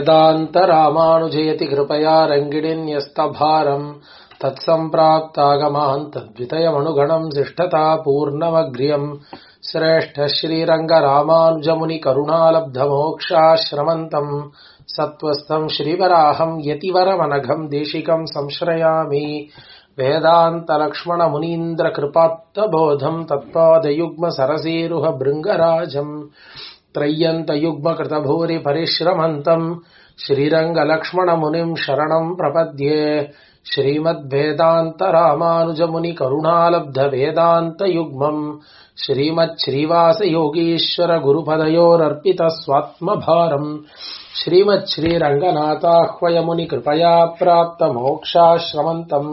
वेदान्तरामानुजयति कृपया रङ्गिणीन्यस्तभारम् तत्सम्प्राप्तागमान् तद्वितयमनुगणम् शिष्टता पूर्णमग्र्यम् श्रेष्ठ श्रीरङ्गरामानुजमुनिकरुणालब्धमोक्षाश्रमन्तम् सत्त्वस्थम् श्रीवराहम् यतिवरमनघम् देशिकम् संश्रयामि वेदान्तलक्ष्मणमुनीन्द्रकृपात्तबोधम् तत्पादयुग्मसरसीरुह भृङ्गराजम् त्रय्यन्तयुग्मकृतभूरिपरिश्रमन्तम् श्रीरङ्गलक्ष्मणमुनिम् शरणम् प्रपद्ये श्रीमद्वेदान्तरामानुजमुनिकरुणालब्धवेदान्तयुग्मम् श्रीमच्छ्रीवासयोगीश्वरगुरुपदयोरर्पितस्वात्मभारम् श्रीमच्छ्रीरङ्गनाथाह्वयमुनिकृपया प्राप्तमोक्षाश्रमन्तम्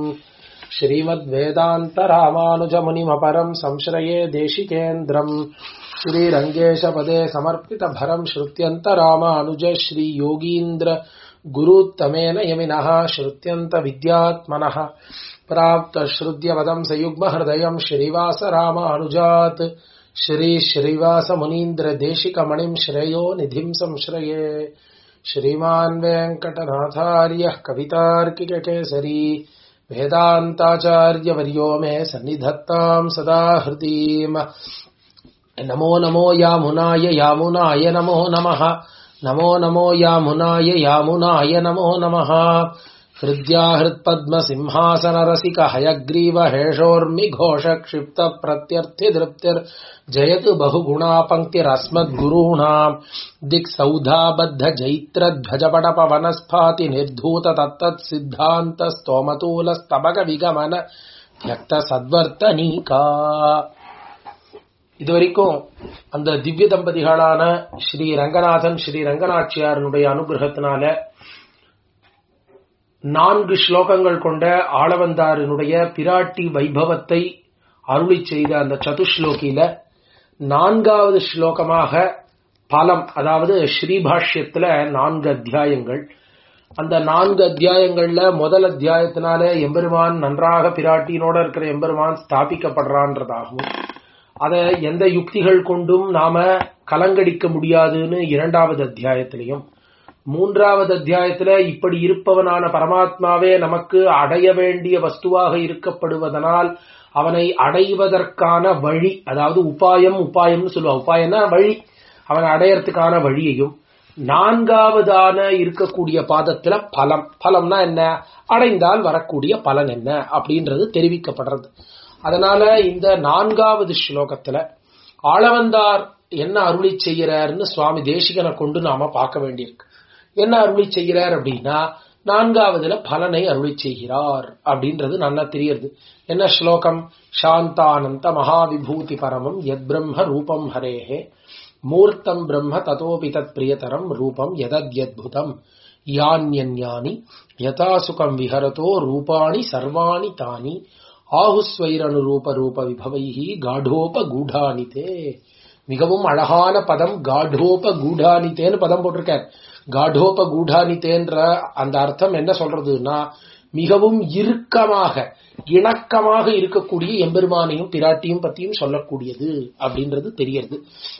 श्रीमद्वेदान्तरामानुजमुनिमपरम् संश्रये देशिकेन्द्रम् श्रीरङ्गेशपदे समर्पितभरम् श्रुत्यन्तरामानुज श्रीयोगीन्द्र गुरुत्तमेन यमिनः श्रुत्यन्तविद्यात्मनः प्राप्तश्रुत्यपदम् सयुग्महृदयम् श्रीवासरामानुजात् श्रीश्रीवासमुनीन्द्रदेशिकमणिम् श्रेयो निधिम् संश्रये श्रीमान् वेङ्कटनाथार्यः कवितार्किककेसरी वेदान्ताचार्यवर्यो मे सन्निधत्ताम् सदा हृदीम् नमो नमो यामुनाय यामुनाय नमो नमः नमो नमो यामुनाय यामुनाय नमो नमः हृद्याहृत्पद्मसिंहासनरसिक हयग्रीव हेषोर्मिघोषक्षिप्तप्रत्यर्थिदृप्तिर्जयतु बहुगुणापङ्क्तिरस्मद्गुरूणाम् दिक्सौधाबद्धजैत्रध्वजपटपवनस्फाति निर्धूत तत्तत्सिद्धान्तस्तोमतूलस्तबकविगमन व्यक्तसद्वर्तनीका இதுவரைக்கும் அந்த திவ்ய தம்பதிகளான ஸ்ரீ ரங்கநாதன் ஸ்ரீ ரங்கநாச்சியாரனுடைய அனுகிரகத்தினால நான்கு ஸ்லோகங்கள் கொண்ட ஆளவந்தாரினுடைய பிராட்டி வைபவத்தை அருளி செய்த அந்த சதுஸ்லோகியில நான்காவது ஸ்லோகமாக பலம் அதாவது ஸ்ரீபாஷ்யத்துல நான்கு அத்தியாயங்கள் அந்த நான்கு அத்தியாயங்கள்ல முதல் அத்தியாயத்தினால எம்பெருமான் நன்றாக பிராட்டியினோட இருக்கிற எம்பெருமான் ஸ்தாபிக்கப்படுறான்றதாகவும் அதை எந்த யுக்திகள் கொண்டும் நாம கலங்கடிக்க முடியாதுன்னு இரண்டாவது அத்தியாயத்திலையும் மூன்றாவது அத்தியாயத்துல இப்படி இருப்பவனான பரமாத்மாவே நமக்கு அடைய வேண்டிய வஸ்துவாக இருக்கப்படுவதனால் அவனை அடைவதற்கான வழி அதாவது உபாயம் உபாயம்னு சொல்லுவா உபாயம்னா வழி அவனை அடையறதுக்கான வழியையும் நான்காவதான இருக்கக்கூடிய பாதத்துல பலம் பலம்னா என்ன அடைந்தால் வரக்கூடிய பலன் என்ன அப்படின்றது தெரிவிக்கப்படுறது அதனால இந்த நான்காவது ஸ்லோகத்துல ஆளவந்தார் என்ன அருளி செய்யறாருன்னு சுவாமி தேசிகனை கொண்டு நாம பார்க்க வேண்டியிருக்கு என்ன அருளி செய்கிறார் அப்படின்னா நான்காவதுல பலனை அருளி செய்கிறார் அப்படின்றது நல்லா தெரியுது என்ன ஸ்லோகம் சாந்தானந்த மகாவிபூதி பரமம் எத் பிரம்ம ரூபம் ஹரேஹே மூர்த்தம் பிரம்ம ததோபி தத் பிரியதரம் ரூபம் எதத்யத்புதம் யான்யன்யானி யதா சுகம் விஹரதோ ரூபாணி சர்வாணி தானி ஆஹுஸ்வைரனுரூப ரூப விபவைஹி காடோப கூடானிதே மிகவும் அழகான பதம் காடோப கூடானித்தேன்னு பதம் போட்டிருக்கார் காடோப கூடானித்தேன்ற அந்த அர்த்தம் என்ன சொல்றதுன்னா மிகவும் இறுக்கமாக இணக்கமாக இருக்கக்கூடிய எம்பெருமானையும் பிராட்டியும் பத்தியும் சொல்லக்கூடியது அப்படின்றது தெரியறது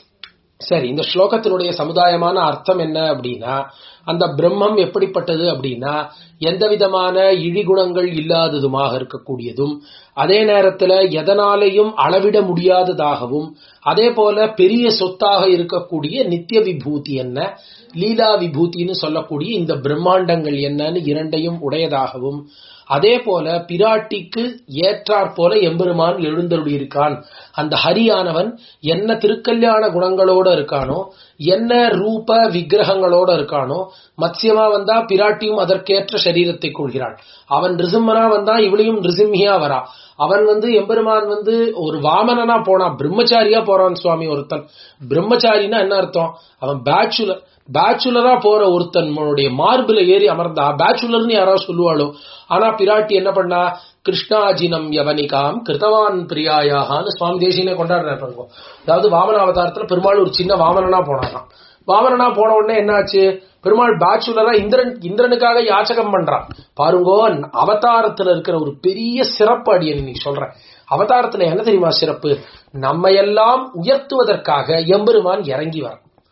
சரி இந்த ஸ்லோகத்தினுடைய சமுதாயமான அர்த்தம் என்ன அப்படின்னா அந்த பிரம்மம் எப்படிப்பட்டது அப்படின்னா எந்த விதமான இழிகுணங்கள் இல்லாததுமாக இருக்கக்கூடியதும் அதே நேரத்துல எதனாலையும் அளவிட முடியாததாகவும் அதே போல பெரிய சொத்தாக இருக்கக்கூடிய நித்திய விபூதி என்ன லீலா விபூதின்னு சொல்லக்கூடிய இந்த பிரம்மாண்டங்கள் என்னன்னு இரண்டையும் உடையதாகவும் அதே போல பிராட்டிக்கு ஏற்றாற் போல எம்பெருமான் எழுந்தருளியிருக்கான் அந்த ஹரியானவன் என்ன திருக்கல்யாண குணங்களோட இருக்கானோ என்ன ரூப விக்கிரகங்களோட இருக்கானோ மத்சியமா வந்தா பிராட்டியும் அதற்கேற்ற சரீரத்தை கொள்கிறாள் அவன் ரிசிம்மனா வந்தா இவளையும் ரிசிம்மியா வரா அவன் வந்து எம்பெருமான் வந்து ஒரு வாமனனா போனான் பிரம்மச்சாரியா போறான் சுவாமி ஒருத்தன் பிரம்மச்சாரினா என்ன அர்த்தம் அவன் பேச்சுலர் பேச்சுலரா போற ஒருத்தனுடைய மார்பில ஏறி அமர்ந்தா பேச்சுலர்னு யாராவது சொல்லுவாளோ ஆனா பிராட்டி என்ன பண்ணா கிருஷ்ணாஜினம் யவனிகாம் கிருத்தவான் பிரியாயாகான்னு சுவாமி தேசியனே கொண்டாடுறாரு அதாவது வாமன அவதாரத்துல பெருமாள் ஒரு சின்ன வாமனனா போனாராம் வாமனனா போன உடனே என்னாச்சு பெருமாள் பேச்சுலரா இந்திரன் இந்திரனுக்காக யாச்சகம் பண்றான் பாருங்கோ அவதாரத்துல இருக்கிற ஒரு பெரிய சிறப்பு அடியன் நீ சொல்றேன் அவதாரத்துல என்ன தெரியுமா சிறப்பு நம்ம எல்லாம் உயர்த்துவதற்காக எம்பெருமான் இறங்கி வர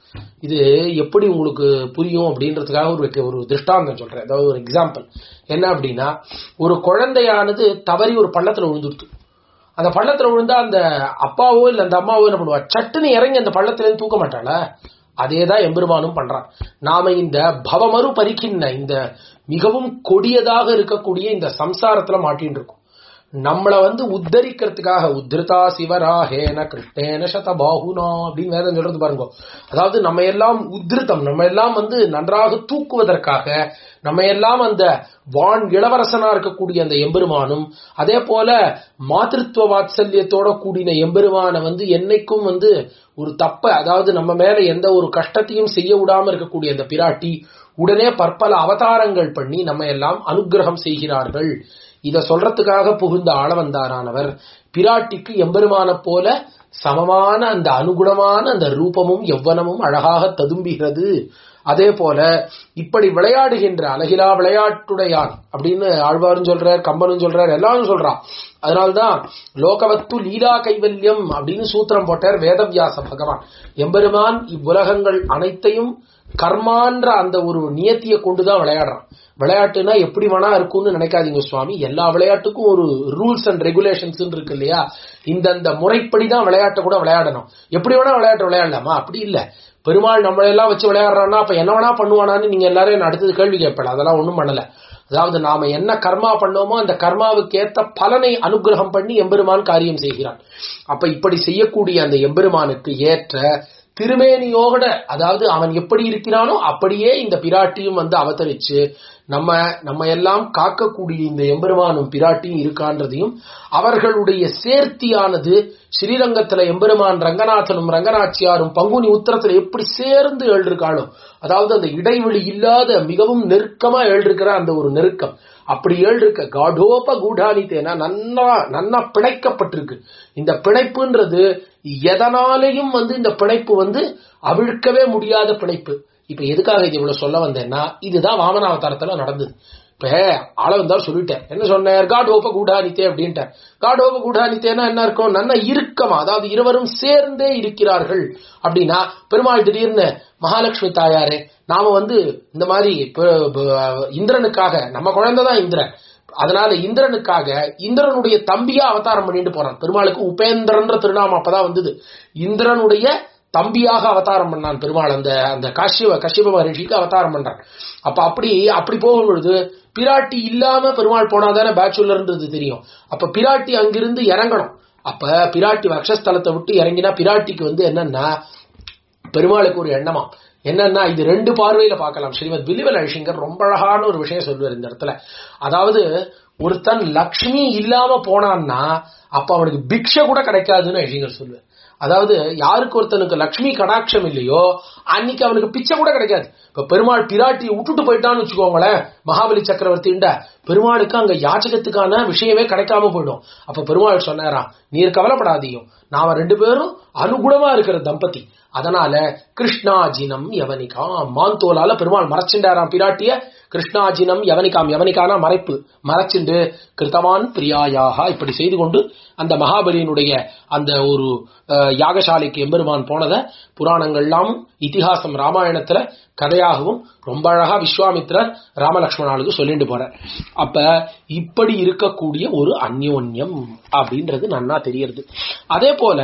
இது எப்படி உங்களுக்கு புரியும் அப்படின்றதுக்காக ஒரு ஒரு திருஷ்டாந்தம் சொல்றேன் அதாவது ஒரு எக்ஸாம்பிள் என்ன அப்படின்னா ஒரு குழந்தையானது தவறி ஒரு பள்ளத்துல விழுந்துடுது அந்த பள்ளத்துல விழுந்தா அந்த அப்பாவோ இல்ல அந்த அம்மாவோ என்ன பண்ணுவா சட்டுன்னு இறங்கி அந்த பள்ளத்துல இருந்து தூக்க மாட்டாள அதேதான் எம்பெருமானும் பண்றான் நாம இந்த பவமறு பறிக்கின்ற இந்த மிகவும் கொடியதாக இருக்கக்கூடிய இந்த சம்சாரத்துல மாட்டின்னு இருக்கோம் நம்மள வந்து உத்தரிக்கிறதுக்காக உத்திருதா சிவராகேன கிருஷ்ணேன சத பாகுனா அப்படின்னு வேதம் சொல்றது பாருங்க அதாவது நம்ம எல்லாம் உத்திருத்தம் நம்ம எல்லாம் வந்து நன்றாக தூக்குவதற்காக நம்ம எல்லாம் அந்த வான் இளவரசனா இருக்கக்கூடிய அந்த எம்பெருமானும் அதே போல மாதிருத்துவ வாத்சல்யத்தோட கூடின எம்பெருமான வந்து என்னைக்கும் வந்து ஒரு தப்ப அதாவது நம்ம மேல எந்த ஒரு கஷ்டத்தையும் செய்ய விடாம இருக்கக்கூடிய அந்த பிராட்டி உடனே பற்பல அவதாரங்கள் பண்ணி நம்ம எல்லாம் அனுகிரகம் செய்கிறார்கள் இத சொல்றதுக்காக புகுந்த ஆளவந்தாரானவர் பிராட்டிக்கு எம்பெருமான போல சமமான அந்த அனுகுணமான அந்த ரூபமும் எவ்வனமும் அழகாக ததும்புகிறது அதே போல இப்படி விளையாடுகின்ற அழகிலா விளையாட்டுடையான் அப்படின்னு ஆழ்வாரும் சொல்றார் கம்பனும் சொல்றார் எல்லாரும் சொல்றான் அதனால்தான் லோகவத்து லீலா கைவல்யம் அப்படின்னு சூத்திரம் போட்டார் வேதவியாச பகவான் எம்பெருமான் இவ்வுலகங்கள் அனைத்தையும் கர்மான்ற அந்த ஒரு நியத்தியை கொண்டுதான் விளையாடுறான் விளையாட்டுனா எப்படி வேணா இருக்கும்னு நினைக்காதீங்க சுவாமி எல்லா விளையாட்டுக்கும் ஒரு ரூல்ஸ் அண்ட் ரெகுலேஷன்ஸ் இருக்கு இல்லையா இந்தந்த முறைப்படி தான் விளையாட்டை கூட விளையாடணும் எப்படி வேணா விளையாட்டு விளையாடலாமா அப்படி இல்ல பெருமாள் நம்மள எல்லாம் வச்சு விளையாடுறான்னா அப்ப என்ன வேணா பண்ணுவானான்னு நீங்க எல்லாரும் என்ன அடுத்தது கேள்வி கேட்பல அதெல்லாம் ஒண்ணும் பண்ணல அதாவது நாம என்ன கர்மா பண்ணோமோ அந்த கர்மாவுக்கு ஏத்த பலனை அனுகிரகம் பண்ணி எம்பெருமான் காரியம் செய்கிறான் அப்ப இப்படி செய்யக்கூடிய அந்த எம்பெருமானுக்கு ஏற்ற திருமேனியோட அதாவது அவன் எப்படி இருக்கிறானோ அப்படியே இந்த பிராட்டியும் வந்து அவதரிச்சு நம்ம நம்ம எல்லாம் காக்கக்கூடிய இந்த எம்பெருமானும் பிராட்டியும் இருக்கான்றதையும் அவர்களுடைய சேர்த்தியானது ஸ்ரீரங்கத்துல எம்பெருமான் ரங்கநாதனும் ரங்கநாச்சியாரும் பங்குனி உத்தரத்துல எப்படி சேர்ந்து எழுதிருக்காளோ அதாவது அந்த இடைவெளி இல்லாத மிகவும் நெருக்கமா எழுதிருக்கிற அந்த ஒரு நெருக்கம் அப்படி எழுதிருக்க காடோப கூடானித்தேனா நன்னா நன்னா பிணைக்கப்பட்டிருக்கு இந்த பிணைப்புன்றது எதனாலையும் வந்து இந்த பிணைப்பு வந்து அவிழ்க்கவே முடியாத பிணைப்பு இப்ப எதுக்காக இது இவ்வளவு சொல்ல வந்தேன்னா இதுதான் வாமனாவதாரத்துல நடந்தது இப்ப ஆளவந்தார் சொல்லிட்டேன் என்ன சொன்னார் காடோப கூடானித்தே அப்படின்ட்டார் காடோப கூடானித்தேனா என்ன இருக்கும் நன்ன இறுக்கமா அதாவது இருவரும் சேர்ந்தே இருக்கிறார்கள் அப்படின்னா பெருமாள் திடீர்னு மகாலட்சுமி தாயாரே நாம வந்து இந்த மாதிரி இந்திரனுக்காக நம்ம குழந்தை தான் இந்திரன் அதனால இந்திரனுக்காக இந்திரனுடைய தம்பியா அவதாரம் பண்ணிட்டு போறான் பெருமாளுக்கு உபேந்திரன்ற திருநாமம் அப்பதான் வந்தது இந்திரனுடைய தம்பியாக அவதாரம் பண்ணான் பெருமாள் அந்த அந்த காஷ்யப கஷ்யப மகரிஷிக்கு அவதாரம் பண்றான் அப்ப அப்படி அப்படி போகும் பொழுது பிராட்டி இல்லாம பெருமாள் போனாதானே பேச்சுலர்ன்றது தெரியும் அப்ப பிராட்டி அங்கிருந்து இறங்கணும் அப்ப பிராட்டி வக்ஷஸ்தலத்தை விட்டு இறங்கினா பிராட்டிக்கு வந்து என்னன்னா பெருமாளுக்கு ஒரு எண்ணமா என்னன்னா இது ரெண்டு பார்வையில பார்க்கலாம் ஸ்ரீமத் வில்லிவல் அழிஷங்கர் ரொம்ப அழகான ஒரு விஷயம் சொல்லுவார் இந்த இடத்துல அதாவது ஒருத்தன் லக்ஷ்மி இல்லாம போனான்னா அப்ப அவனுக்கு பிக்ஷை கூட கிடைக்காதுன்னு அழிஷங்கர் சொல்லுவார் அதாவது யாருக்கு ஒருத்தனுக்கு லக்ஷ்மி கடாட்சம் இல்லையோ அன்னைக்கு அவனுக்கு பிச்சை கூட கிடைக்காது இப்ப பெருமாள் பிராட்டியை விட்டுட்டு போயிட்டான்னு வச்சுக்கோங்களேன் மகாபலி சக்கரவர்த்திண்ட பெருமாளுக்கு அங்க யாச்சகத்துக்கான விஷயமே கிடைக்காம போயிடும் அப்ப பெருமாள் சொன்னாராம் நீர் கவலைப்படாதீங்க நாம ரெண்டு பேரும் அனுகுணமா இருக்கிற தம்பதி அதனால கிருஷ்ணாஜினம் யவனிகாம் மாந்தோலால பெருமாள் மறைச்சுண்டாராம் பிராட்டிய கிருஷ்ணாஜினம் யவனிகாம் யவனிகானா மறைப்பு மறைச்சுண்டு கிருத்தவான் பிரியாயாக இப்படி செய்து கொண்டு அந்த மகாபலியினுடைய அந்த ஒரு யாகசாலைக்கு எம்பெருமான் போனத புராணங்கள்லாம் இதிகாசம் ராமாயணத்துல கதையாகவும் ரொம்ப அழகா விஸ்வாமித்ரர் ராமலக்ஷ்மணாளுக்கு சொல்லிட்டு போற அப்ப இப்படி இருக்கக்கூடிய ஒரு அந்யோன்யம் அப்படின்றது நன்னா தெரியறது அதே போல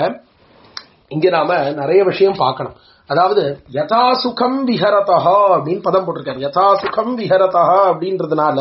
இங்க நாம நிறைய விஷயம் பார்க்கணும் அதாவது யதா சுகம் விஹரதா அப்படின்னு பதம் போட்டிருக்காரு யதா சுகம் விஹரதா அப்படின்றதுனால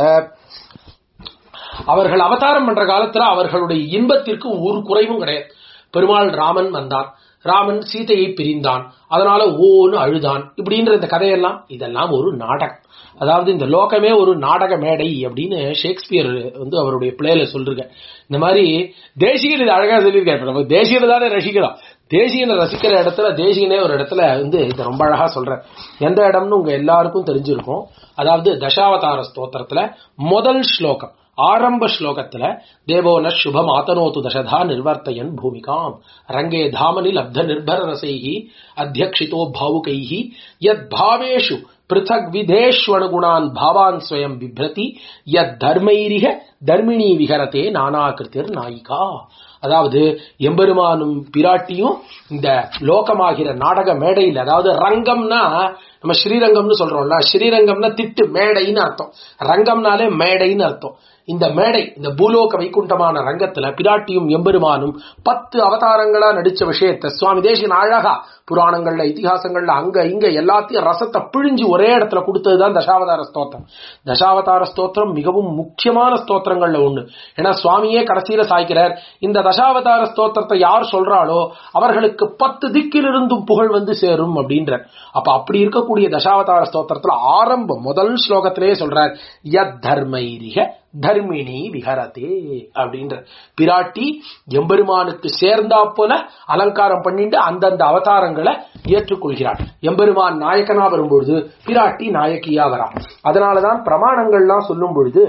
அவர்கள் அவதாரம் பண்ற காலத்துல அவர்களுடைய இன்பத்திற்கு ஒரு குறைவும் கிடையாது பெருமாள் ராமன் வந்தான் ராமன் சீதையை பிரிந்தான் அதனால ஓன்னு அழுதான் இப்படின்ற இந்த கதையெல்லாம் இதெல்லாம் ஒரு நாடகம் அதாவது இந்த லோகமே ஒரு நாடக மேடை அப்படின்னு ஷேக்ஸ்பியர் வந்து அவருடைய பிளேல சொல்றாங்க இந்த மாதிரி தேசிகன் இது அழகா சொல்லியிருக்காரு நம்ம தேசியனை தானே ரசிக்கிறோம் தேசியனை ரசிக்கிற இடத்துல தேசியனே ஒரு இடத்துல வந்து இது ரொம்ப அழகா சொல்ற எந்த இடம்னு உங்க எல்லாருக்கும் தெரிஞ்சிருக்கும் அதாவது தசாவதார ஸ்தோத்திரத்துல முதல் ஸ்லோகம் ஆரம்ப ஸ்லோகத்துல தேவோன சுபம் ஆத்தனோத்து தசதா நிர்வர்த்தயன் பூமிகாம் ரங்கே தாமனி லப்த நிர்பர ரசைஹி அத்தியக்ஷிதோ பாவுகைஹி யத் பாவேஷு பிருத்தக் விதேஷ்வனுகுணான் பாவான் ஸ்வயம் பிப்ரதி யத் தர்மைரிக தர்மிணி விகரத்தே நானாகிருத்திர் நாயிகா அதாவது எம்பெருமானும் பிராட்டியும் இந்த லோகமாகிற நாடக மேடையில் அதாவது ரங்கம்னா நம்ம ஸ்ரீரங்கம்னு சொல்றோம்ல ஸ்ரீரங்கம்னா திட்டு மேடைன்னு அர்த்தம் ரங்கம்னாலே மேடைன்னு அர்த்தம் இந்த மேடை இந்த பூலோக வைகுண்டமான ரங்கத்துல பிராட்டியும் எம்பெருமானும் பத்து அவதாரங்களா நடிச்ச விஷயத்த சுவாமி தேசிகன் அழகா புராணங்கள்ல இதிகாசங்கள்ல அங்க இங்க எல்லாத்தையும் ரசத்தை பிழிஞ்சு ஒரே இடத்துல கொடுத்ததுதான் தசாவதார ஸ்தோத்திரம் தசாவதார ஸ்தோத்திரம் மிகவும் முக்கியமான ஸ்தோத்திரங்கள்ல ஒண்ணு ஏன்னா சுவாமியே கடைசியில சாய்க்கிறார் இந்த தசாவதார ஸ்தோத்திரத்தை யார் சொல்றாளோ அவர்களுக்கு பத்து திக்கிலிருந்தும் புகழ் வந்து சேரும் அப்படின்ற அப்ப அப்படி இருக்கக்கூடிய தசாவதார ஸ்தோத்திரத்துல ஆரம்பம் முதல் ஸ்லோகத்திலேயே சொல்றார் யத் தர்மைரிக தர்மிணி விஹரதே அப்படின்ற பிராட்டி எம்பெருமானுக்கு சேர்ந்தா போல அலங்காரம் பண்ணிட்டு அந்தந்த அவதாரங்களை ஏற்றுக்கொள்கிறார் எம்பெருமான் நாயக்கனா வரும்பொழுது பிராட்டி நாயக்கியா வரா அதனாலதான் பிரமாணங்கள்லாம் சொல்லும் பொழுது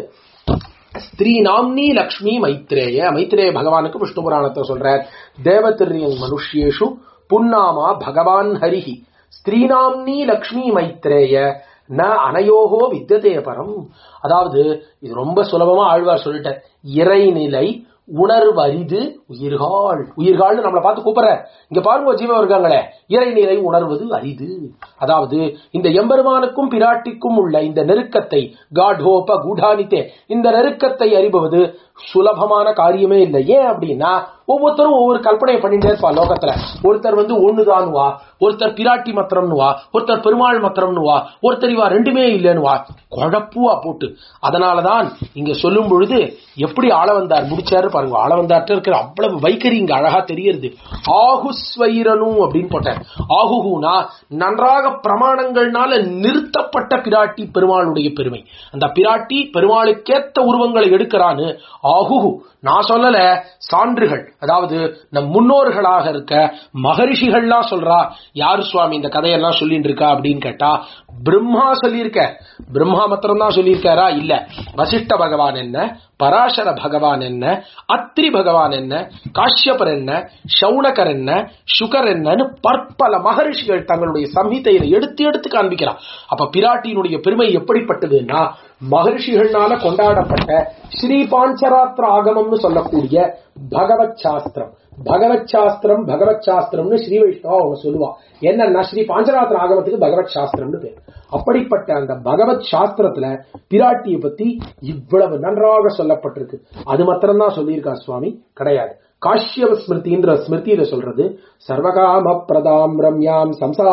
ஸ்திரீ நாம்னி லக்ஷ்மி மைத்ரேய மைத்ரேய பகவானுக்கு விஷ்ணு புராணத்தை சொல்றார் தேவதிரியங் மனுஷ்யேஷு புன்னாமா பகவான் ஹரிஹி ஸ்திரீநாம்னி லக்ஷ்மி மைத்ரேய ந அனயோகோ வித்தியதே பரம் அதாவது இது ரொம்ப சுலபமா ஆழ்வார் சொல்லிட்டார் இறைநிலை உணர்வரிது உயிர்கால் உயிர்கால்னு நம்மளை பார்த்து கூப்பிடுற இங்க பாருங்க ஜீவம் இருக்காங்களே இறைநிலை உணர்வது அரிது அதாவது இந்த எம்பெருமானுக்கும் பிராட்டிக்கும் உள்ள இந்த நெருக்கத்தை காட்ஹோப கூடானித்தே இந்த நெருக்கத்தை அறிபவது சுலபமான காரியமே இல்லை ஏன் அப்படின்னா ஒவ்வொருத்தரும் ஒவ்வொரு கல்பனையை பண்ணிட்டே இருப்பா லோகத்துல ஒருத்தர் வந்து ஒண்ணுதான்வா ஒருத்தர் பிராட்டி மத்திரம்னுவா ஒருத்தர் பெருமாள் மத்திரம்னுவா ஒருத்தர் இவா ரெண்டுமே இல்லைன்னுவா குழப்புவா போட்டு அதனாலதான் இங்க சொல்லும் பொழுது எப்படி ஆளவந்தார் முடிச்சாரு பாருங்க ஆளவந்தார்ட்ட இருக்கிற அவ்வளவு வைக்கரி இங்க அழகா தெரியறது ஆகுஸ்வைரனு அப்படின்னு போட்டார் ஆகுகுனா நன்றாக பிரமாணங்கள்னால நிறுத்தப்பட்ட பிராட்டி பெருமாளுடைய பெருமை அந்த பிராட்டி பெருமாளுக்கேத்த உருவங்களை எடுக்கிறான்னு ஆகுகு நான் சொல்லல சான்றுகள் அதாவது நம் முன்னோர்களாக இருக்க மகரிஷிகள்லாம் சொல்றா யாரு சுவாமி இந்த கதையெல்லாம் சொல்லிட்டு இருக்கா அப்படின்னு கேட்டா பிரம்மா சொல்லியிருக்க பிரம்மா மாத்திரம் தான் சொல்லியிருக்காரா இல்ல வசிஷ்ட பகவான் என்ன பராசர பகவான் என்ன அத்ரி பகவான் என்ன காஷ்யபர் என்ன சவுனகர் என்ன சுகர் என்னன்னு பற்பல மகரிஷிகள் தங்களுடைய சம்ஹிதையில எடுத்து எடுத்து காண்பிக்கிறார் அப்ப பிராட்டியினுடைய பெருமை எப்படிப்பட்டதுன்னா மகரிஷிகள்னால கொண்டாடப்பட்ட ஸ்ரீ பாஞ்சராத்திர ஆகமம்னு சொல்லக்கூடிய பகவத் சாஸ்திரம் பகவத் சாஸ்திரம் பகவத் சாஸ்திரம்னு ஸ்ரீ வைஷ்ணவா அவங்க சொல்லுவா என்னன்னா ஸ்ரீ பாஞ்சராத்திர ஆகமத்துக்கு பகவத் சாஸ்திரம்னு பேர் அப்படிப்பட்ட அந்த பகவத் சாஸ்திரத்துல பிராட்டியை பத்தி இவ்வளவு நன்றாக சொல்லப்பட்டிருக்கு அது மாத்திரம்தான் சொல்லியிருக்கா சுவாமி கிடையாது காஷ்யவ ஸ்மிருதின்ற ஸ்மிருதியில சொல்றது சர்வகாம பிரதாம் ரம்யாம்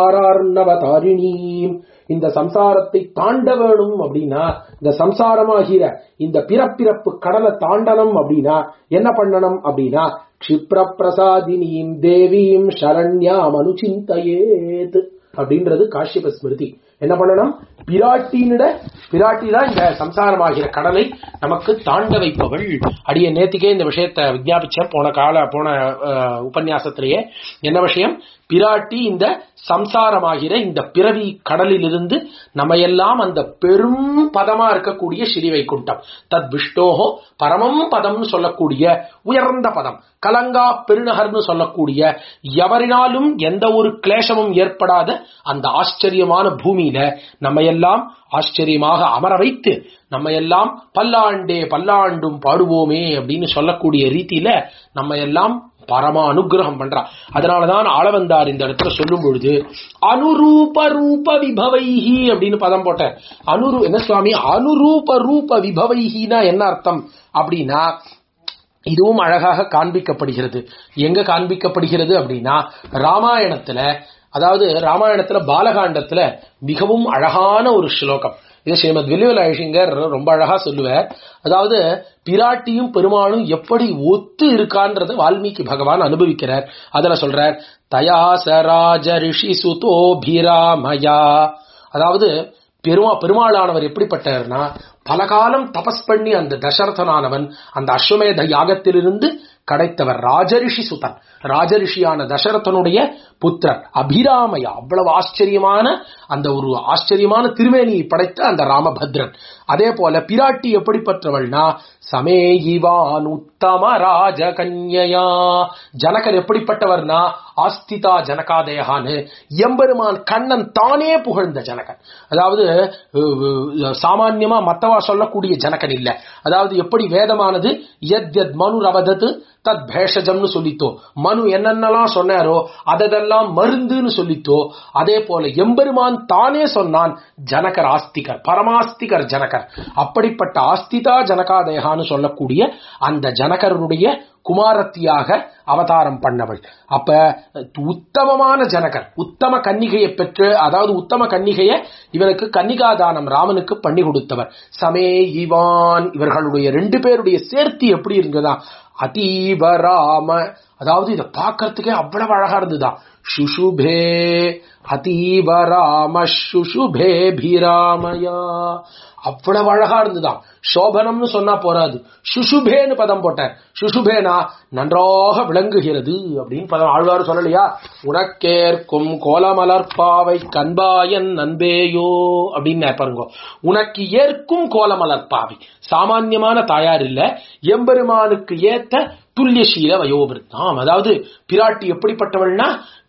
சம்சாரார்ணவதாரிணீம் இந்த சம்சாரத்தை தாண்ட வேணும் அப்படின்னா இந்த சம்சாரமாகிற இந்த பிறப்பிறப்பு கடலை தாண்டனம் அப்படின்னா என்ன பண்ணணும் அப்படின்னா க்ஷிப்ர பிரசாதினீம் தேவீம் சரண்யாம் அனுச்சிந்தையேத் அப்படின்றது காஷ்யப ஸ்மிருதி என்ன பண்ணணும் பிராட்டினிட பிராட்டி தான் இந்த சம்சாரமாகிற கடலை நமக்கு தாண்ட வைப்பவள் அடிய நேத்திக்கே இந்த விஷயத்தை விஜாபிச்சேன் போன கால போன அஹ், உபன்யாசத்திலேயே என்ன விஷயம் பிராட்டி இந்த சம்சாரமாகிற இந்த பிறவி கடலிலிருந்து நம்மையெல்லாம் அந்த பெரும் பதமா இருக்கக்கூடிய ஸ்ரீ வைகுண்டம் தத் விஷ்ணோஹோ பரமம் பதம்னு சொல்லக்கூடிய உயர்ந்த பதம் கலங்கா பெருநகர்னு சொல்லக்கூடிய எவரினாலும் எந்த ஒரு கிளேசமும் ஏற்படாத அந்த ஆச்சரியமான பூமியில நம்மையெல்லாம் ஆச்சரியமாக அமர வைத்து நம்ம எல்லாம் பல்லாண்டே பல்லாண்டும் பாடுவோமே அப்படின்னு சொல்லக்கூடிய ரீதியில நம்ம எல்லாம் பரம அனுகிரகம் பண்றா அதனாலதான் ஆளவந்தார் இந்த இடத்துல சொல்லும் பொழுது அனுரூப ரூப விபவைஹி அப்படின்னு பதம் போட்ட அனுரு என்ன சுவாமி அனுரூப ரூப விபவைஹினா என்ன அர்த்தம் அப்படின்னா இதுவும் அழகாக காண்பிக்கப்படுகிறது எங்க காண்பிக்கப்படுகிறது அப்படின்னா ராமாயணத்துல அதாவது ராமாயணத்துல பாலகாண்டத்துல மிகவும் அழகான ஒரு ஸ்லோகம் இது ஸ்ரீமத் வில்லுவல் ஐஷிங்கர் ரொம்ப அழகா சொல்லுவார் அதாவது பிராட்டியும் பெருமாளும் எப்படி ஒத்து இருக்கான்றத வால்மீகி பகவான் அனுபவிக்கிறார் அதுல சொல்றார் தயாசராஜ ரிஷி சுதோபிராமயா அதாவது பெருமா பெருமாளானவர் எப்படிப்பட்டவர்னா பல காலம் தபஸ் பண்ணி அந்த தசரதனானவன் அந்த அஸ்வமேத யாகத்திலிருந்து கிடைத்தவர் ராஜரிஷி சுதன் ராஜரிஷியான தசரதனுடைய புத்திரர் அபிராமயா அவ்வளவு ஆச்சரியமான அந்த ஒரு ஆச்சரியமான திருமேனியை படைத்த அந்த ராமபத்ரன் அதே போல பிராட்டி எப்படிப்பட்டவள்னா சமேயிவான் உத்தம ராஜ கன்யா ஜனகர் எப்படிப்பட்டவர்னா ஆஸ்திதா ஜனகாதேகான்னு எம்பெருமான் கண்ணன் தானே புகழ்ந்த ஜனகன் அதாவது அஹ், அஹ், சாமான்யமா மத்தவா சொல்லக்கூடிய ஜனகன் இல்ல அதாவது எப்படி வேதமானது எத் எத் மனு ரவதத்து தத் பேஷஜம்னு சொல்லித்தோ மனு என்னென்னலாம் சொன்னாரோ அதெல்லாம் மருந்துன்னு சொல்லித்தோ அதே போல எம்பெருமான் தானே சொன்னான் ஜனகர் ஆஸ்திகர் பரமாஸ்திகர் ஜனகர் அப்படிப்பட்ட ஆஸ்திதா ஜனகாதேகான்னு சொல்லக்கூடிய அந்த ஜனகருடைய குமாரத்தியாக அவதாரம் பண்ணவள் அப்ப உத்தமமான ஜனகர் உத்தம கன்னிகையை பெற்று அதாவது உத்தம கன்னிகையை இவனுக்கு கன்னிகாதானம் ராமனுக்கு பண்ணி கொடுத்தவர் சமே இவான் இவர்களுடைய ரெண்டு பேருடைய சேர்த்தி எப்படி இருந்ததா அதீவ ராம அதாவது இதை பார்க்கறதுக்கே அவ்வளவு அழகா இருந்ததுதான் சுஷுபே அதீவ ராம சுஷுபே பிராமயா அவ்வளவு அழகா இருந்துதான் சோபனம்னு சொன்னா போறாது சுஷுபேன்னு பதம் போட்டார் சுஷுபேனா நன்றாக விளங்குகிறது அப்படின்னு பதம் ஆழ்வார் சொல்லலையா உனக்கேற்கும் கோலமலர்பாவை கண்பாயன் நண்பேயோ அப்படின்னு பாருங்க உனக்கு ஏற்கும் கோலமலர்பாவை சாமான்யமான தாயார் இல்ல எம்பெருமானுக்கு ஏத்த துல்லியசீல வயோபிருத்தாம் அதாவது பிராட்டி எப்படிப்பட்டவள்னா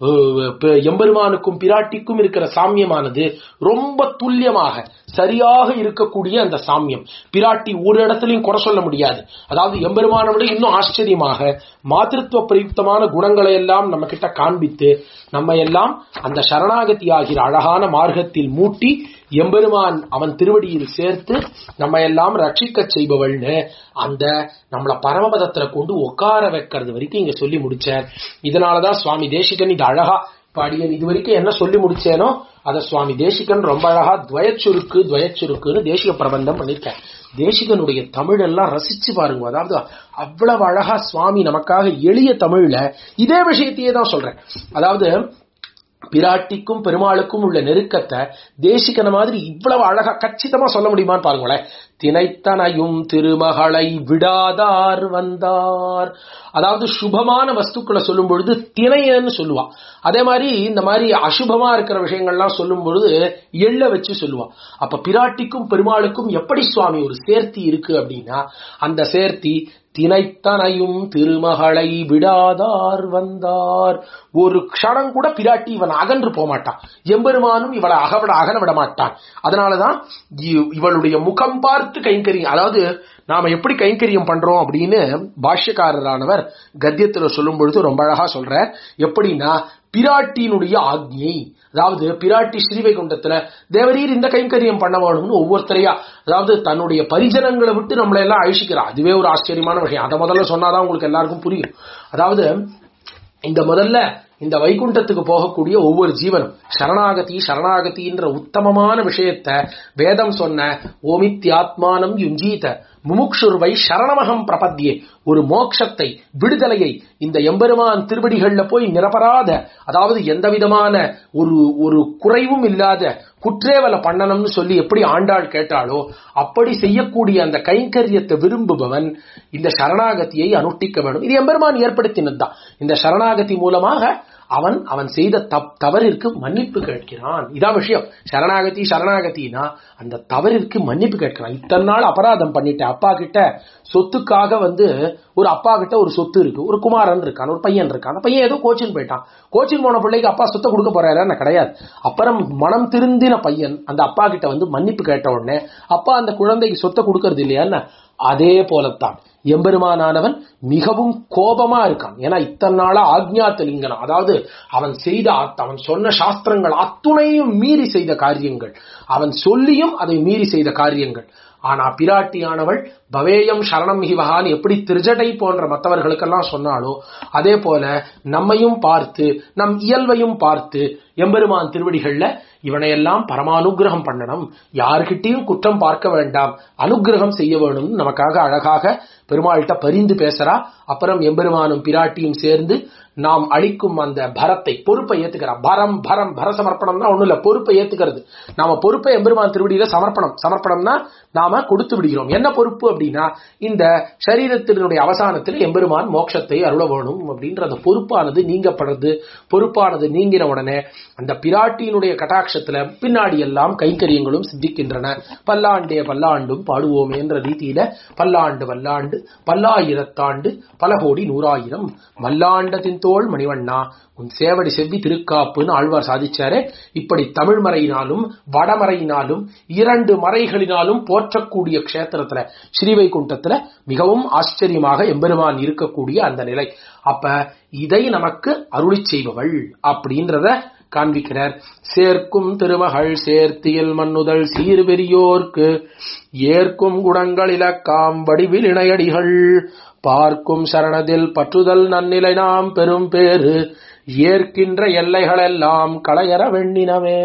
எம்பெருமானுக்கும் பிராட்டிக்கும் இருக்கிற சாமியமானது ரொம்ப துல்லியமாக சரியாக இருக்கக்கூடிய அந்த சாமியம் பிராட்டி ஒரு இடத்துலையும் குறை சொல்ல முடியாது அதாவது எம்பெருமானை விட இன்னும் ஆச்சரியமாக மாத்திருத்துவ பிரயுக்தமான குணங்களை எல்லாம் நம்ம கிட்ட காண்பித்து நம்ம எல்லாம் அந்த சரணாகதி ஆகிற அழகான மார்க்கத்தில் மூட்டி எம்பெருமான் அவன் திருவடியில் சேர்த்து நம்ம எல்லாம் ரட்சிக்க செய்பவள்னு அந்த நம்மள பரமபதத்துல கொண்டு உட்கார வைக்கிறது வரைக்கும் இங்க சொல்லி முடிச்சார் இதனாலதான் சுவாமி தேசிகன் இது அழகா பாடியன் இது வரைக்கும் என்ன சொல்லி முடிச்சேனோ அத சுவாமி தேசிகன் ரொம்ப அழகா துவயச்சுருக்கு துவயச்சுருக்குன்னு தேசிக பிரபந்தம் பண்ணிருக்கேன் தேசிகனுடைய தமிழ் எல்லாம் ரசிச்சு பாருங்க அதாவது அவ்வளவு அழகா சுவாமி நமக்காக எளிய தமிழ்ல இதே விஷயத்தையே தான் சொல்றேன் அதாவது பிராட்டிக்கும் பெருமாளுக்கும் உள்ள நெருக்கத்தை தேசிகன மாதிரி இவ்வளவு அழகா கச்சிதமா சொல்ல முடியுமான்னு பாருங்களேன் தினைத்தனையும் திருமகளை விடாதார் வந்தார் அதாவது சுபமான வஸ்துக்களை சொல்லும் பொழுது திணையன்னு சொல்லுவா அதே மாதிரி இந்த மாதிரி அசுபமா இருக்கிற விஷயங்கள்லாம் சொல்லும் பொழுது எள்ள வச்சு சொல்லுவா அப்ப பிராட்டிக்கும் பெருமாளுக்கும் எப்படி சுவாமி ஒரு சேர்த்தி இருக்கு அப்படின்னா அந்த சேர்த்தி தினைத்தனையும் திருமகளை விடாதார் வந்தார் ஒரு க்ஷணம் கூட பிராட்டி இவன் அகன்று போக மாட்டான் எம்பெருமானும் இவளை அகவிட அகன விட மாட்டான் அதனாலதான் இவளுடைய முகம் பார்த்து கைங்கரியம் அதாவது நாம எப்படி கைங்கரியம் பண்றோம் அப்படின்னு பாஷ்யக்காரரானவர் கத்தியத்துல சொல்லும் பொழுது ரொம்ப அழகா சொல்ற எப்படின்னா பிராட்டியினுடைய ஆக்ஞை அதாவது பிராட்டி ஸ்ரீவைகுண்டத்துல தேவரீர் இந்த கைங்கரியம் பண்ண வேணும்னு ஒவ்வொருத்தரையா அதாவது தன்னுடைய பரிஜனங்களை விட்டு நம்மளை எல்லாம் அழிச்சிக்கிறா அதுவே ஒரு ஆச்சரியமான விஷயம் அதை முதல்ல சொன்னாதான் உங்களுக்கு எல்லாருக்கும் புரியும் அதாவது இந்த முதல்ல இந்த வைகுண்டத்துக்கு போகக்கூடிய ஒவ்வொரு ஜீவனும் சரணாகதி சரணாகதின்ற உத்தமமான விஷயத்த வேதம் சொன்ன ஓமித்யாத்மானம் யுஞ்சீத முமுக்ஷுர்வை சரணமகம் பிரபத்தியே ஒரு மோட்சத்தை விடுதலையை இந்த எம்பெருமான் திருவடிகள்ல போய் நிரபராத அதாவது எந்த விதமான ஒரு ஒரு குறைவும் இல்லாத குற்றேவலை பண்ணணும்னு சொல்லி எப்படி ஆண்டாள் கேட்டாளோ அப்படி செய்யக்கூடிய அந்த கைங்கரியத்தை விரும்புபவன் இந்த சரணாகதியை அனுஷ்டிக்க வேண்டும் இது எம்பெருமான் ஏற்படுத்தினதுதான் இந்த சரணாகதி மூலமாக அவன் அவன் செய்த தப் தவறிற்கு மன்னிப்பு கேட்கிறான் இதான் விஷயம் சரணாகதி சரணாகத்தினா அந்த தவறிற்கு மன்னிப்பு கேட்கிறான் இத்தனை நாள் அபராதம் பண்ணிட்டேன் அப்பா கிட்ட சொத்துக்காக வந்து ஒரு அப்பா கிட்ட ஒரு சொத்து இருக்கு ஒரு குமாரன் இருக்கான் ஒரு பையன் இருக்கான் அந்த பையன் ஏதோ கோச்சின் போயிட்டான் கோச்சின் போன பிள்ளைக்கு அப்பா சொத்தை கொடுக்க போறாரு கிடையாது அப்புறம் மனம் திருந்தின பையன் அந்த அப்பா கிட்ட வந்து மன்னிப்பு கேட்ட உடனே அப்பா அந்த குழந்தைக்கு சொத்தை கொடுக்கறது இல்லையா அதே போலத்தான் எம்பெருமானானவன் மிகவும் கோபமா இருக்கான் ஏன்னா இத்தனை நாளா ஆக்ஞாத்தலிங்கனம் அதாவது அவன் செய்த அவன் சொன்ன சாஸ்திரங்கள் அத்துணையும் மீறி செய்த காரியங்கள் அவன் சொல்லியும் அதை மீறி செய்த காரியங்கள் ஆனா பிராட்டியானவள் பவேயம் சரணம் ஹிவகான் எப்படி திருஜடை போன்ற மற்றவர்களுக்கெல்லாம் சொன்னாலோ அதே போல நம்மையும் பார்த்து நம் இயல்பையும் பார்த்து எம்பெருமான் திருவடிகள்ல இவனையெல்லாம் பரமானுகிரகம் பண்ணணும் யார்கிட்டையும் குற்றம் பார்க்க வேண்டாம் அனுகிரகம் செய்ய வேணும் நமக்காக அழகாக பெருமாள்கிட்ட பரிந்து பேசுறா அப்புறம் எம்பெருமானும் பிராட்டியும் சேர்ந்து நாம் அளிக்கும் அந்த பரத்தை பொறுப்பை ஏத்துக்கிறா பரம் பரம் பர சமர்ப்பணம்னா ஒண்ணும் இல்ல பொறுப்பை ஏத்துக்கிறது நாம பொறுப்பை எம்பெருமான் திருவடியில சமர்ப்பணம் சமர்ப்பணம்னா நாம கொடுத்து விடுகிறோம் என்ன பொறுப்பு அப்படின்னா இந்த சரீரத்தினுடைய அவசானத்தில் எம்பெருமான் மோட்சத்தை அருள வேணும் அப்படின்ற அந்த பொறுப்பானது நீங்கப்படுறது பொறுப்பானது நீங்கின உடனே அந்த பிராட்டியினுடைய கட்டாட்சத்துல பின்னாடி எல்லாம் கைங்கரியங்களும் சித்திக்கின்றன பல்லாண்டே பல்லாண்டும் பாடுவோமே என்ற ரீதியில பல்லாண்டு வல்லாண்டு பல்லாயிரத்தாண்டு பல கோடி நூறாயிரம் மல்லாண்டத்தின் செந்தோள் மணிவண்ணா உன் சேவடி செவ்வி திருக்காப்புன்னு ஆழ்வார் சாதிச்சாரே இப்படி தமிழ் மறையினாலும் வடமறையினாலும் இரண்டு மறைகளினாலும் போற்றக்கூடிய க்ஷேத்திரத்துல ஸ்ரீவைகுண்டத்துல மிகவும் ஆச்சரியமாக எம்பெருமான் இருக்கக்கூடிய அந்த நிலை அப்ப இதை நமக்கு அருளி செய்பவள் அப்படின்றத காண்பிக்கிறார் சேர்க்கும் திருமகள் சேர்த்தியல் மன்னுதல் சீர் பெரியோர்க்கு ஏற்கும் குணங்கள் இலக்காம் வடிவில் இணையடிகள் பார்க்கும் சரணதில் பற்றுதல் நன்னிலை நாம் பெரும் பேரு ஏற்கின்ற எல்லைகளெல்லாம் களையற வெண்ணினவே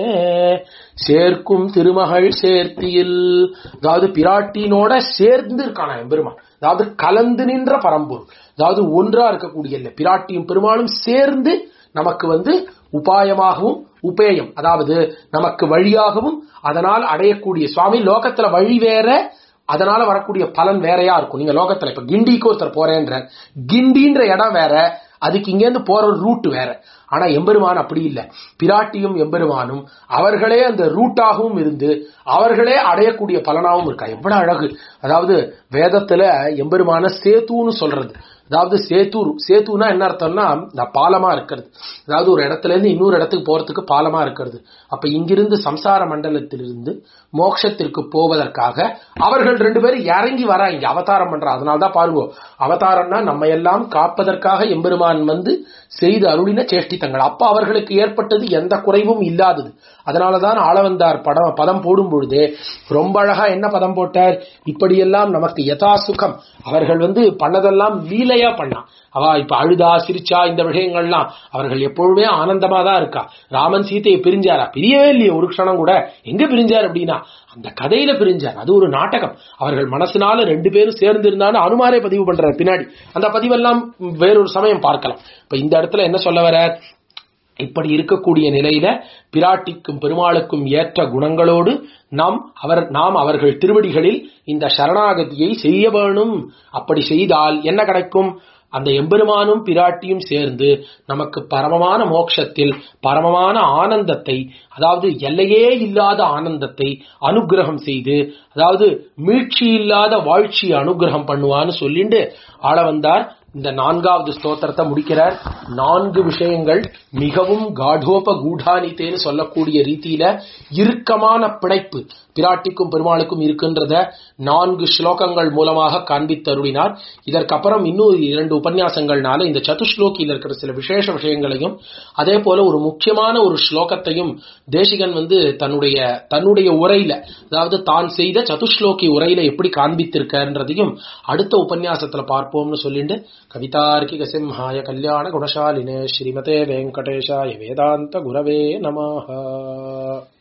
சேர்க்கும் திருமகள் சேர்த்தியில் அதாவது பிராட்டினோட சேர்ந்து இருக்கான எம்பெருமான் அதாவது கலந்து நின்ற பரம்பொருள் அதாவது ஒன்றா இருக்கக்கூடிய இல்லை பிராட்டியும் பெருமாளும் சேர்ந்து நமக்கு வந்து உபாயமாகவும் உபேயம் அதாவது நமக்கு வழியாகவும் அதனால் அடையக்கூடிய சுவாமி லோகத்துல வழி வேற அதனால வரக்கூடிய பலன் வேறையா இருக்கும் நீங்க லோகத்துல இப்ப கிண்டிக்கு ஒருத்தர் போறேன்ற கிண்டின்ற இடம் வேற அதுக்கு இங்கேருந்து போற ரூட் வேற ஆனா எம்பெருமான் அப்படி இல்லை பிராட்டியும் எம்பெருமானும் அவர்களே அந்த ரூட்டாகவும் இருந்து அவர்களே அடையக்கூடிய பலனாகவும் இருக்கா எவ்வளவு அழகு அதாவது வேதத்துல எம்பெருமான சேத்துன்னு சொல்றது அதாவது சேத்தூர் சேத்துனா என்ன அர்த்தம்னா இந்த பாலமா இருக்கிறது அதாவது ஒரு இடத்துல இருந்து இன்னொரு இடத்துக்கு போறதுக்கு பாலமா இருக்கிறது அப்ப இங்கிருந்து சம்சார மண்டலத்திலிருந்து மோட்சத்திற்கு போவதற்காக அவர்கள் ரெண்டு பேரும் இறங்கி வரா இங்க அவதாரம் பண்றா அதனாலதான் பாருங்க அவதாரம்னா நம்ம எல்லாம் காப்பதற்காக எம்பெருமான் வந்து செய்து அருளின சேஷ்டித்தங்கள் அப்ப அவர்களுக்கு ஏற்பட்டது எந்த குறைவும் இல்லாதது அதனாலதான் ஆளவந்தார் படம் பதம் போடும் பொழுதே ரொம்ப அழகா என்ன பதம் போட்டார் இப்படியெல்லாம் நமக்கு யதா சுகம் அவர்கள் வந்து பண்ணதெல்லாம் லீலையா பண்ணா அவ இப்ப அழுதா சிரிச்சா இந்த விஷயங்கள்லாம் அவர்கள் எப்பொழுதுமே ஆனந்தமா தான் இருக்கா ராமன் சீத்தையை பிரிஞ்சாரா பிரியவே இல்லையே ஒரு க்ஷணம் கூட எங்க பிரிஞ்சார் அப்படின்னா அந்த கதையில பிரிஞ்சார் அது ஒரு நாடகம் அவர்கள் மனசுனால ரெண்டு பேரும் சேர்ந்து இருந்தாலும் அனுமாரே பதிவு பண்றார் பின்னாடி அந்த பதிவெல்லாம் வேறொரு சமயம் பார்க்கலாம் இப்ப இந்த இடத்துல என்ன சொல்ல வர இப்படி இருக்கக்கூடிய நிலையில பிராட்டிக்கும் பெருமாளுக்கும் ஏற்ற குணங்களோடு நாம் அவர் நாம் அவர்கள் திருவடிகளில் இந்த சரணாகதியை செய்ய வேணும் அப்படி செய்தால் என்ன கிடைக்கும் அந்த எம்பெருமானும் பிராட்டியும் சேர்ந்து நமக்கு பரமமான மோட்சத்தில் பரமமான ஆனந்தத்தை அதாவது எல்லையே இல்லாத ஆனந்தத்தை அனுகிரகம் செய்து அதாவது மீட்சி இல்லாத வாழ்ச்சியை அனுகிரகம் பண்ணுவான்னு சொல்லிட்டு ஆள வந்தார் இந்த நான்காவது ஸ்தோத்திரத்தை முடிக்கிறார் நான்கு விஷயங்கள் மிகவும் காடோப கூடானித்தேன்னு சொல்லக்கூடிய ரீதியில இறுக்கமான பிணைப்பு பிராட்டிக்கும் பெருமாளுக்கும் இருக்கின்றத நான்கு ஸ்லோகங்கள் மூலமாக காண்பித்தருளினார் இதற்கப்புறம் இன்னும் இரண்டு உபன்யாசங்கள்னால இந்த சதுஸ்லோகியில் இருக்கிற சில விசேஷ விஷயங்களையும் அதே போல ஒரு முக்கியமான ஒரு ஸ்லோகத்தையும் தேசிகன் வந்து தன்னுடைய தன்னுடைய உரையில அதாவது தான் செய்த சதுஸ்லோகி உரையில எப்படி காண்பித்திருக்கன்றதையும் அடுத்த உபன்யாசத்துல பார்ப்போம்னு சொல்லிட்டு கவிதார்க்கிக சிம்ஹாய கல்யாண குணசாலினே ஸ்ரீமதே வெங்கடேஷாய வேதாந்த குரவே நமஹ